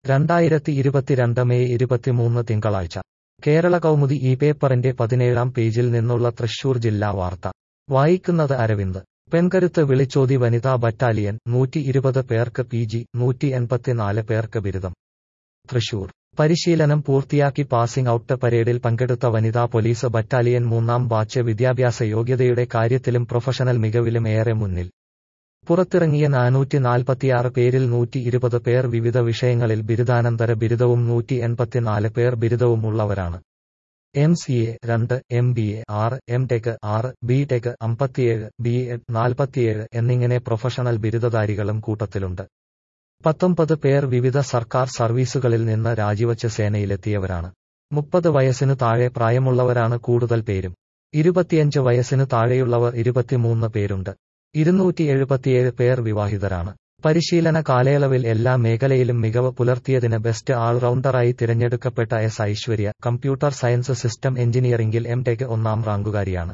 രണ്ടായിരത്തി ഇരുപത്തിരണ്ട് മെയ് ഇരുപത്തിമൂന്ന് തിങ്കളാഴ്ച കേരള കൗമുദി ഈ പേപ്പറിന്റെ പതിനേഴാം പേജിൽ നിന്നുള്ള തൃശൂർ ജില്ലാ വാർത്ത വായിക്കുന്നത് അരവിന്ദ് പെൺകരുത്ത് വിളിച്ചോതി വനിതാ ബറ്റാലിയൻ നൂറ്റി ഇരുപത് പേർക്ക് പി ജി നൂറ്റി എൺപത്തിനാല് പേർക്ക് ബിരുദം തൃശൂർ പരിശീലനം പൂർത്തിയാക്കി പാസിംഗ് ഔട്ട് പരേഡിൽ പങ്കെടുത്ത വനിതാ പോലീസ് ബറ്റാലിയൻ മൂന്നാം ബാച്ച് വിദ്യാഭ്യാസ യോഗ്യതയുടെ കാര്യത്തിലും പ്രൊഫഷണൽ മികവിലും ഏറെ മുന്നിൽ പുറത്തിറങ്ങിയ നാനൂറ്റി നാൽപ്പത്തിയാറ് പേരിൽ നൂറ്റി ഇരുപത് പേർ വിവിധ വിഷയങ്ങളിൽ ബിരുദാനന്തര ബിരുദവും നൂറ്റി എൺപത്തിനാല് പേർ ബിരുദവും ഉള്ളവരാണ് എം സി എ രണ്ട് എം ബി എ ആറ് എം ടെക് ആറ് ബി ടെക് അമ്പത്തിയേഴ് ബി എഡ് നാൽപ്പത്തിയേഴ് എന്നിങ്ങനെ പ്രൊഫഷണൽ ബിരുദധാരികളും കൂട്ടത്തിലുണ്ട് പത്തൊമ്പത് പേർ വിവിധ സർക്കാർ സർവീസുകളിൽ നിന്ന് രാജിവച്ച് സേനയിലെത്തിയവരാണ് മുപ്പത് വയസ്സിനു താഴെ പ്രായമുള്ളവരാണ് കൂടുതൽ പേരും ഇരുപത്തിയഞ്ച് വയസ്സിനു താഴെയുള്ളവർ ഇരുപത്തിമൂന്ന് പേരുണ്ട് ഇരുന്നൂറ്റി എഴുപത്തിയേഴ് പേർ വിവാഹിതരാണ് പരിശീലന കാലയളവിൽ എല്ലാ മേഖലയിലും മികവ് പുലർത്തിയതിന് ബെസ്റ്റ് ആൾറൗണ്ടറായി തിരഞ്ഞെടുക്കപ്പെട്ട S Aishwarya computer science system എഞ്ചിനീയറിംഗിൽ എം ടെക് ഒന്നാം റാങ്കുകാരിയാണ്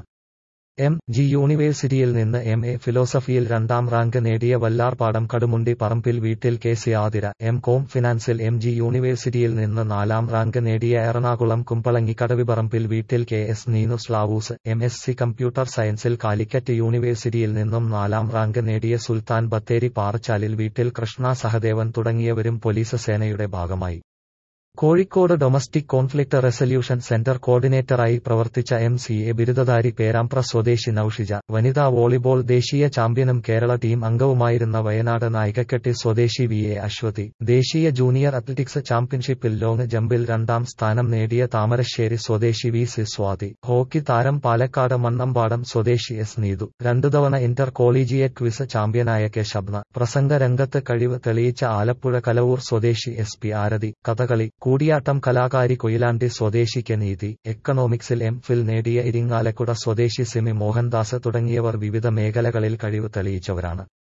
എം ജി യൂണിവേഴ്സിറ്റിയിൽ നിന്ന് എം എ ഫിലോസഫിയിൽ രണ്ടാം റാങ്ക് നേടിയ വല്ലാർപാടം കടുമുണ്ടി പറമ്പിൽ വീട്ടിൽ K C Athira M Com ഫിനാൻസിൽ എം ജി യൂണിവേഴ്സിറ്റിയിൽ നിന്ന് നാലാം റാങ്ക് നേടിയ എറണാകുളം കുമ്പളങ്ങി കടവിപറമ്പിൽ വീട്ടിൽ കെ എസ് നീനു സ്ലാവൂസ് എം എസ് സി കമ്പ്യൂട്ടർ സയൻസിൽ കാലിക്കറ്റ് യൂണിവേഴ്സിറ്റിയിൽ നിന്നും നാലാം റാങ്ക് നേടിയ സുൽത്താൻ ബത്തേരി പാറച്ചാലിൽ വീട്ടിൽ കൃഷ്ണ സഹദേവൻ തുടങ്ങിയവരും പോലീസ് സേനയുടെ ഭാഗമായി Kozhikode domestic conflict resolution centre കോർഡിനേറ്ററായി പ്രവർത്തിച്ച എം സി എ ബിരുദധാരി പേരാമ്പ്ര സ്വദേശി നൌഷിജ വനിതാ വോളിബോൾ ദേശീയ ചാമ്പ്യനും കേരള ടീം അംഗവുമായിരുന്ന വയനാട് നായികക്കെട്ടി സ്വദേശി വി എ അശ്വതി ദേശീയ ജൂനിയർ അത്ലറ്റിക്സ് ചാമ്പ്യൻഷിപ്പിൽ ലോങ് ജമ്പിൽ രണ്ടാം സ്ഥാനം നേടിയ താമരശ്ശേരി സ്വദേശി വി സി സ്വാതി ഹോക്കി താരം പാലക്കാട് മണ്ണമ്പാടം സ്വദേശി എസ് നീതു രണ്ടു തവണ ഇന്റർ കോളീജിയറ്റ് ക്വിസ് ചാമ്പ്യനായ കെ ശബ്ന പ്രസംഗ രംഗത്ത് കഴിവ് തെളിയിച്ച ആലപ്പുഴ കലവൂർ സ്വദേശി എസ് പി ആരതി കഥകളി കൂടിയാട്ടം കലാകാരി കൊയിലാണ്ടി സ്വദേശി കെനീതി എക്കണോമിക്സിൽ എം ഫിൽ നേടിയ ഇരിങ്ങാലക്കുട സ്വദേശി സിമി മോഹൻദാസ് തുടങ്ങിയവർ വിവിധ മേഖലകളിൽ കഴിവ് തെളിയിച്ചവരാണ്